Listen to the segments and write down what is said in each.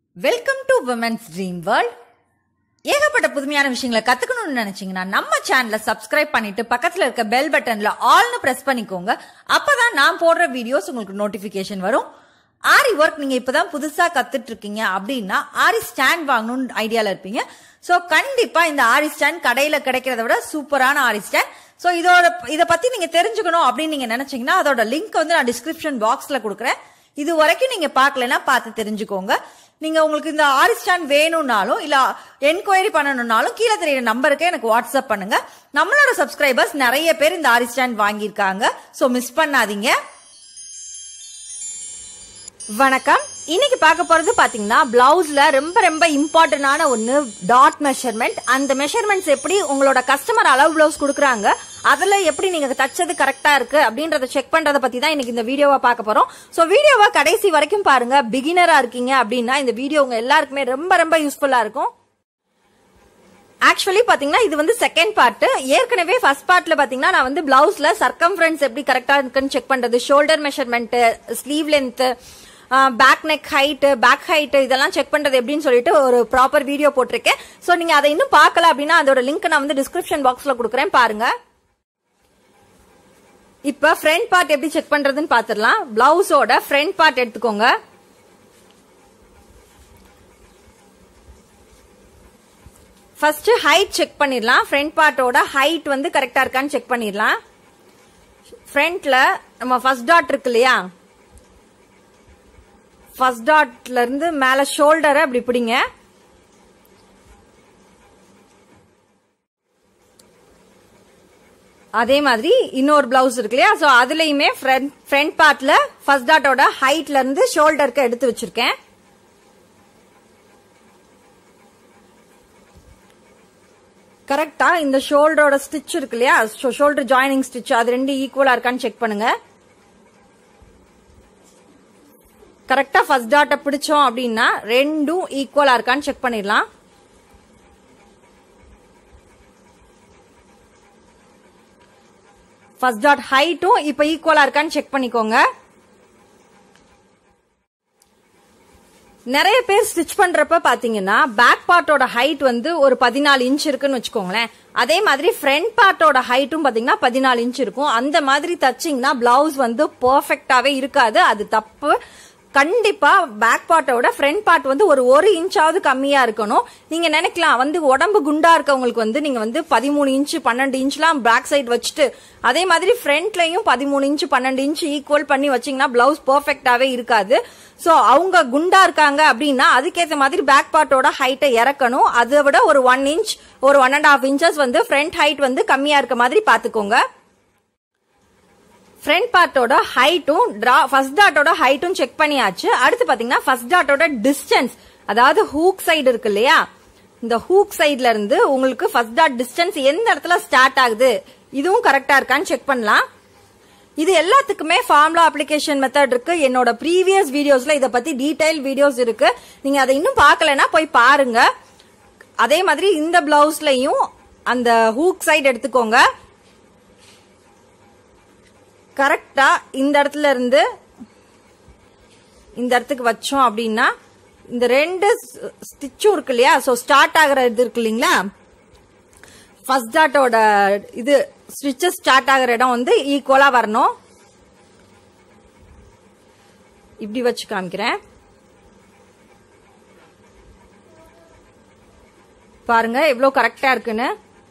welcome to women's dream world ஏகப்பட்ட புதுமையான விஷயங்களை கத்துக்கணும்னு நினைச்சீங்கன்னா நம்ம சேனலை சப்ஸ்கிரைப் பண்ணிட்டு பக்கத்துல இருக்க பெல் பட்டன்ல ஆல்னு பிரஸ் பண்ணிக்கோங்க அப்பதான் நான் போடுற வீடியோஸ் உங்களுக்கு நோட்டிபிகேஷன் வரும் ஆரி ஒர்க் நீங்க இப்பதான் புதுசா கத்துட்டு இருக்கீங்க அப்படின்னா ஆரி ஸ்டாண்ட் வாங்கணும்னு ஐடியால இருப்பீங்க சோ கண்டிப்பா இந்த ஆரி ஸ்டாண்ட் கடையில கிடைக்கிறத விட சூப்பரான ஆரி ஸ்டாண்ட் சோ இதோட இத பத்தி நீங்க தெரிஞ்சுக்கணும் அப்படின்னு நீங்க நினைச்சீங்கன்னா அதோட லிங்க் வந்து நான் டிஸ்கிரிப்ஷன் பாக்ஸ்ல கொடுக்குறேன் இது வரைக்கும் நீங்க பார்க்கலன்னா பார்த்து தெரிஞ்சுக்கோங்க நீங்க உங்களுக்கு இந்த ஆரி ஸ்டாண்ட் வேணும்னாலும் இல்ல என்கொயரி பண்ணணும்னாலும் கீழே தெரியுற நம்பருக்கு எனக்கு வாட்ஸ்அப் பண்ணுங்க நம்மளோட சப்ஸ்கிரைபர்ஸ் நிறைய பேர் இந்த ஆரி ஸ்டாண்ட் வாங்கியிருக்காங்க சோ மிஸ் பண்ணாதீங்க வணக்கம் இன்னைக்கு பார்க்க போறது பாத்தீங்கன்னா பிளவுஸ்ல ரொம்ப ரொம்ப இம்பார்ட்டன்டான ஒன்னு டாட் மெஷர்மெண்ட் அந்த மெஷர்மெண்ட்ஸ் எப்படி உங்களோட கஸ்டமர் அளவு பிளவுஸ் கொடுக்குறாங்க அதுல எப்படி நீங்க தச்சது கரெக்டா இருக்கு அப்படின்றத செக் பண்றத பத்தி தான் இன்னைக்கு இந்த வீடியோவை பார்க்க போறோம் சோ வீடியோவை கடைசி வரைக்கும் பாருங்க பிகினரா இருக்கீங்க அப்படின்னா இந்த வீடியோ உங்க எல்லாருக்குமே ரொம்ப ரொம்ப யூஸ்ஃபுல்லா இருக்கும் ஆக்சுவலி பாத்தீங்கன்னா இது வந்து செகண்ட் பார்ட் ஏற்கனவே ஃபர்ஸ்ட் பார்ட்ல பாத்தீங்கன்னா நான் வந்து பிளவுஸ்ல சர்க்கம்ஃபரன்ஸ் எப்படி கரெக்டா இருக்குன்னு செக் பண்றது shoulder measurement sleeve length back neck height back height இதெல்லாம் செக் பண்றது எப்படின்னு சொல்லிட்டு ஒரு ப்ராப்பர் வீடியோ போட்டிருக்கேன் சோ நீங்க அதை இன்னும் பார்க்கல அப்படின்னா அதோட லிங்க் நான் வந்து டிஸ்கிரிப்ஷன் பாக்ஸ்ல கொடுக்குறேன் பாருங்க இப்ப ஃப்ரண்ட் பார்ட் எப்படி செக் பண்றதுன்னு பாத்துடலாம் பிளவுஸோட ஃப்ரண்ட் பார்ட் எடுத்துக்கோங்க ஃபர்ஸ்ட் ஹைட் செக் பண்ணிடலாம் ஃப்ரண்ட் பார்ட்டோட ஹைட் வந்து கரெக்டா இருக்கான்னு செக் பண்ணிடலாம் ஃப்ரண்ட்ல நம்ம ஃபர்ஸ்ட் டாட் இருக்கு இல்லையா ஃபர்ஸ்ட் டாட்ல இருந்து மேல ஷோல்டரை அப்படி பிடிங்க அதே மாதிரி இன்னொரு பிளவுஸ் இருக்கு இல்லையா சோ அதுலயுமே ஃப்ரண்ட் பார்ட்ல ஃபர்ஸ்ட் டாட்டோட ஹைட்ல இருந்து ஷோல்டருக்கு எடுத்து வச்சிருக்கேன் கரெக்டா இந்த ஷோல்டரோட ஸ்டிச் இருக்கு இல்லையா ஷோல்டர் ஜாயினிங் ஸ்டிச் அது ரெண்டு ஈக்குவலா இருக்கான்னு செக் பண்ணுங்க கரெக்டா ஃபர்ஸ்ட் டாட்டை பிடிச்சோம் அப்படின்னா ரெண்டும் ஈக்குவலா இருக்கான்னு செக் பண்ணிடலாம் ஃபர்ஸ்ட் டாட் ஹைட்டும் இப்ப ஈக்குவலா இருக்கான்னு செக் பண்ணிக்கோங்க நிறைய பேர் ஸ்டிச் பண்றப்ப பாத்தீங்கன்னா பேக் பார்ட்டோட ஹைட் வந்து ஒரு பதினாலு இன்ச் இருக்குன்னு வச்சுக்கோங்களேன் அதே மாதிரி ஃப்ரண்ட் பார்ட்டோட ஹைட்டும் பாத்தீங்கன்னா பதினாலு இன்ச் இருக்கும் அந்த மாதிரி தச்சிங்கன்னா பிளவுஸ் வந்து பெர்ஃபெக்டாவே இருக்காது அது தப்பு கண்டிப்பா பேக் பார்ட்டோட ஃப்ரண்ட் பார்ட் வந்து ஒரு ஒரு இன்ச்சாவது கம்மியா இருக்கணும் நீங்க நினைக்கலாம் வந்து உடம்பு குண்டா இருக்கவங்களுக்கு வந்து நீங்க வந்து பதிமூணு இன்ச் பன்னெண்டு இன்ச்லாம் பேக் சைடு வச்சுட்டு அதே மாதிரி ஃப்ரண்ட்லயும் பதிமூணு இன்ச் பன்னெண்டு இன்ச் ஈக்குவல் பண்ணி வச்சீங்கன்னா பிளவுஸ் பெர்ஃபெக்டாவே இருக்காது சோ அவங்க குண்டா இருக்காங்க அப்படின்னா அதுக்கேற்ற மாதிரி பேக் பார்ட்டோட ஹைட்டை இறக்கணும் அதை விட ஒரு ஒன் இன்ச் ஒரு ஒன் அண்ட் ஹாஃப் இன்ச்சஸ் வந்து ஃப்ரண்ட் ஹைட் வந்து கம்மியா இருக்க மாதிரி பாத்துக்கோங்க ஃப்ரண்ட் பார்ட்டோட ஹைட்டும் ஃபர்ஸ்ட் டாட்டோட ஹைட்டும் செக் பண்ணியாச்சு அடுத்து பாத்தீங்கன்னா ஃபர்ஸ்ட் டாட்டோட டிஸ்டன்ஸ் அதாவது ஹூக் சைடு இருக்கு இல்லையா இந்த ஹூக் சைட்ல இருந்து உங்களுக்கு ஃபர்ஸ்ட் டாட் டிஸ்டன்ஸ் எந்த இடத்துல ஸ்டார்ட் ஆகுது இதுவும் கரெக்டா இருக்கான்னு செக் பண்ணலாம் இது எல்லாத்துக்குமே ஃபார்முலா அப்ளிகேஷன் மெத்தட் இருக்கு என்னோட ப்ரீவியஸ் வீடியோஸ்ல இத பத்தி டீடைல் வீடியோஸ் இருக்கு நீங்க அதை இன்னும் பார்க்கலன்னா போய் பாருங்க அதே மாதிரி இந்த பிளவுஸ்லயும் அந்த ஹூக் சைடு எடுத்துக்கோங்க கரெக்டா இந்த இடத்துல இருந்து இந்த இடத்துக்கு வச்சோம் அப்படின்னா இந்த ரெண்டு ஸ்டிச்சும் இருக்கு இல்லையா சோ ஸ்டார்ட் ஆகுற இது இருக்கு இல்லைங்களா ஃபர்ஸ்ட் டாட்டோட இது ஸ்டிச்சஸ் ஸ்டார்ட் ஆகிற இடம் வந்து ஈக்குவலா வரணும் இப்படி வச்சு காமிக்கிறேன் பாருங்க எவ்வளவு கரெக்டா இருக்குன்னு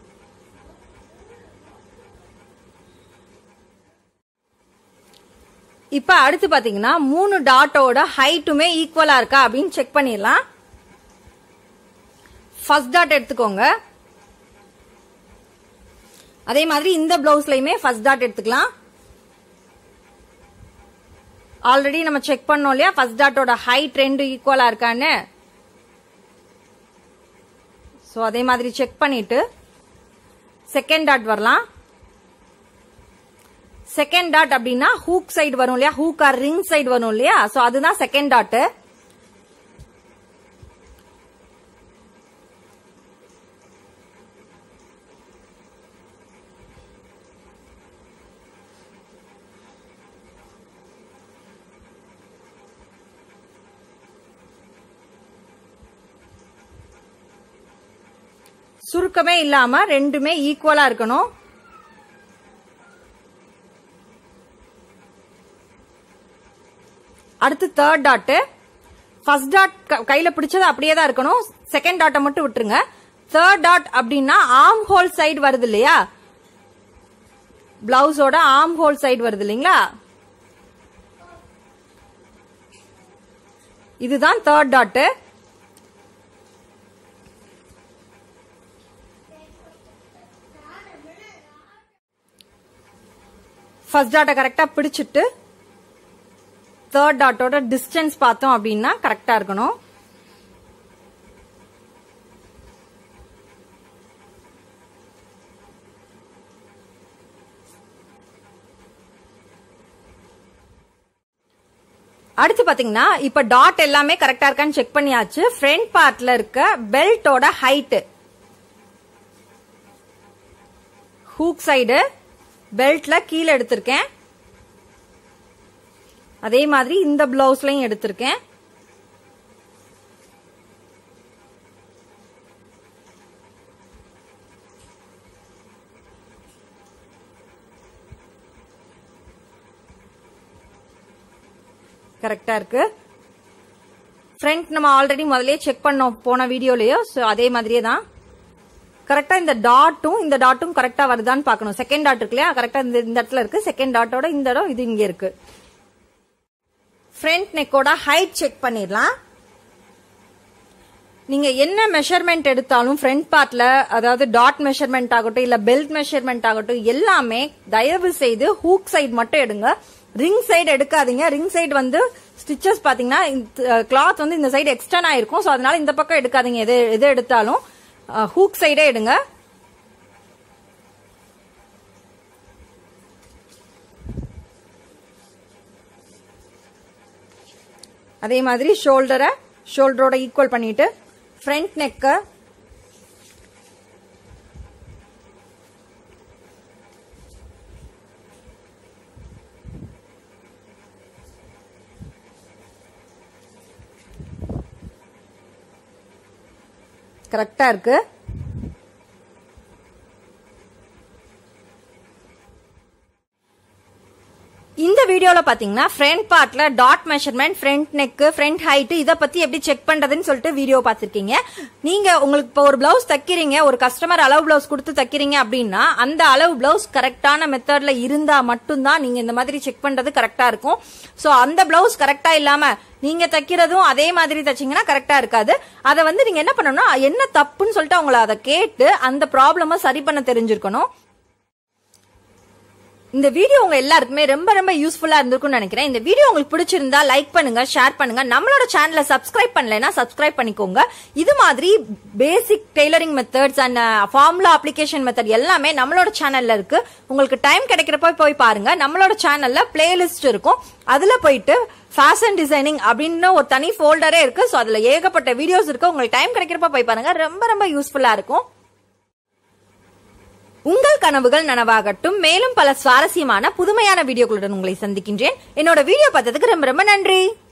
இப்ப அடுத்து பாத்தீங்கன்னா மூணு டாட்டோட ஹைட்டுமே ஈக்குவலா இருக்கா அப்படின்னு செக் பண்ணிடலாம் ஃபர்ஸ்ட் டாட் எடுத்துக்கோங்க அதே மாதிரி இந்த பிளவுஸ்லயுமே ஃபர்ஸ்ட் டாட் எடுத்துக்கலாம் ஆல்ரெடி நம்ம செக் பண்ணோம் இல்லையா ஃபர்ஸ்ட் டாட்டோட ஹைட் ரெண்டு ஈக்குவலா இருக்கான்னு சோ அதே மாதிரி செக் பண்ணிட்டு செகண்ட் டாட் வரலாம் செகண்ட் டாட் அப்படின்னா ஹூக் சைடு வரும் இல்லையா ஹூக் ஆர் ரிங் சைடு வரும் இல்லையா சோ அதுதான் செகண்ட் டாட் சுருக்கமே இல்லாம ரெண்டுமே ஈக்குவலா இருக்கணும் அடுத்து தேர்ட் டாட் ஃபர்ஸ்ட் டாட் கையில பிடிச்சது அப்படியே தான் இருக்கணும் செகண்ட் டாட்டை மட்டும் விட்டுருங்க தேர்ட் டாட் அப்படின்னா ஆர்ம் ஹோல் சைடு வருது இல்லையா பிளவுஸோட ஆர்ம் ஹோல் சைடு வருது இல்லைங்களா இதுதான் தேர்ட் டாட் ஃபர்ஸ்ட் டாட்டை கரெக்டா பிடிச்சிட்டு தேர்ட் டாட்டோட டிஸ்டன்ஸ் பார்த்தோம் அப்படின்னா கரெக்டா இருக்கணும் அடுத்து பாத்தீங்கன்னா இப்ப டாட் எல்லாமே கரெக்டா இருக்கான்னு செக் பண்ணியாச்சு ஃப்ரண்ட் பார்ட்ல இருக்க பெல்ட்டோட ஹைட் ஹூக் சைடு பெல்ட்ல கீழே எடுத்திருக்கேன் அதே மாதிரி இந்த பிளவுஸ்லயும் எடுத்திருக்கேன் கரெக்டா இருக்கு ஃப்ரண்ட் நம்ம ஆல்ரெடி முதல்லயே செக் பண்ணோம் போன வீடியோலயோ ஸோ அதே மாதிரியே தான் கரெக்டா இந்த டாட்டும் இந்த டாட்டும் கரெக்டா வருதான்னு பார்க்கணும் செகண்ட் டாட் இருக்கு இல்லையா கரெக்டா இந்த இந்த இடத்துல இருக்கு செகண்ட் டாட்டோட இந்த இடம் இது இங்க இருக்கு ஃப்ரண்ட் நெக்கோட ஹைட் செக் பண்ணிடலாம் நீங்க என்ன மெஷர்மெண்ட் எடுத்தாலும் ஃப்ரண்ட் பார்ட்ல அதாவது டாட் மெஷர்மெண்ட் ஆகட்டும் இல்ல பெல்ட் மெஷர்மெண்ட் ஆகட்டும் எல்லாமே தயவு செய்து ஹூக் சைடு மட்டும் எடுங்க ரிங் சைடு எடுக்காதீங்க ரிங் சைடு வந்து ஸ்டிச்சஸ் பாத்தீங்கன்னா கிளாத் வந்து இந்த சைடு எக்ஸ்டர்ன் ஆயிருக்கும் ஸோ அதனால இந்த பக்கம் எடுக்காதீங்க எது எது எடுத்தாலும் ஹூக் சைடே எடுங்க அதே மாதிரி ஷோல்டரை ஷோல்டரோட ஈக்குவல் பண்ணிட்டு ஃப்ரண்ட் நெக்க கரெக்டா இருக்கு இந்த வீடியோல பாத்தீங்கன்னா ஃப்ரண்ட் பார்ட்ல dot measurement front neck front height இத பத்தி எப்படி செக் பண்றதுன்னு சொல்லிட்டு வீடியோ பாத்திருக்கீங்க நீங்க உங்களுக்கு இப்போ ஒரு பிளவுஸ் தைக்கிறீங்க ஒரு கஸ்டமர் அளவு பிளவுஸ் கொடுத்து தைக்கிறீங்க அப்படின்னா அந்த அளவு பிளவுஸ் கரெக்டான மெத்தட்ல இருந்தா மட்டும்தான் நீங்க இந்த மாதிரி செக் பண்றது கரெக்டா இருக்கும் சோ அந்த பிளவுஸ் கரெக்டா இல்லாம நீங்க தைக்கிறதும் அதே மாதிரி தைச்சீங்கன்னா கரெக்டா இருக்காது அதை வந்து நீங்க என்ன பண்ணணும்னா என்ன தப்புன்னு சொல்லிட்டு அவங்கள அதை கேட்டு அந்த ப்ராப்ளம சரி பண்ண தெரிஞ்சிருக்கணும் இந்த வீடியோ உங்க எல்லாருக்குமே ரொம்ப ரொம்ப யூஸ்ஃபுல்லா இருந்திருக்கும்னு நினைக்கிறேன் இந்த வீடியோ உங்களுக்கு பிடிச்சிருந்தா லைக் பண்ணுங்க ஷேர் பண்ணுங்க நம்மளோட சேனலை சப்ஸ்கிரைப் பண்ணலைன்னா சப்ஸ்கிரைப் பண்ணிக்கோங்க இது மாதிரி basic tailoring methods and formula application method எல்லாமே நம்மளோட சேனல்ல இருக்கு உங்களுக்கு டைம் கிடைக்கிறப்ப போய் பாருங்க நம்மளோட சேனல்ல பிளேலிஸ்ட் இருக்கும் அதுல போயிட்டு ஃபேஷன் டிசைனிங் அப்படின்னு ஒரு தனி ஃபோல்டரே இருக்கு ஸோ அதுல ஏகப்பட்ட வீடியோஸ் இருக்கு உங்களுக்கு டைம் கிடைக்கிறப்ப போய் பாருங்க ரொம்ப ரொம்ப யூஸ்ஃபுல்லா இருக்கும் உங்கள் கனவுகள் நனவாகட்டும் மேலும் பல சுவாரஸ்யமான புதுமையான வீடியோக்களுடன் உங்களை சந்திக்கின்றேன் என்னோட வீடியோ பார்த்ததுக்கு ரொம்ப ரொம்ப நன்றி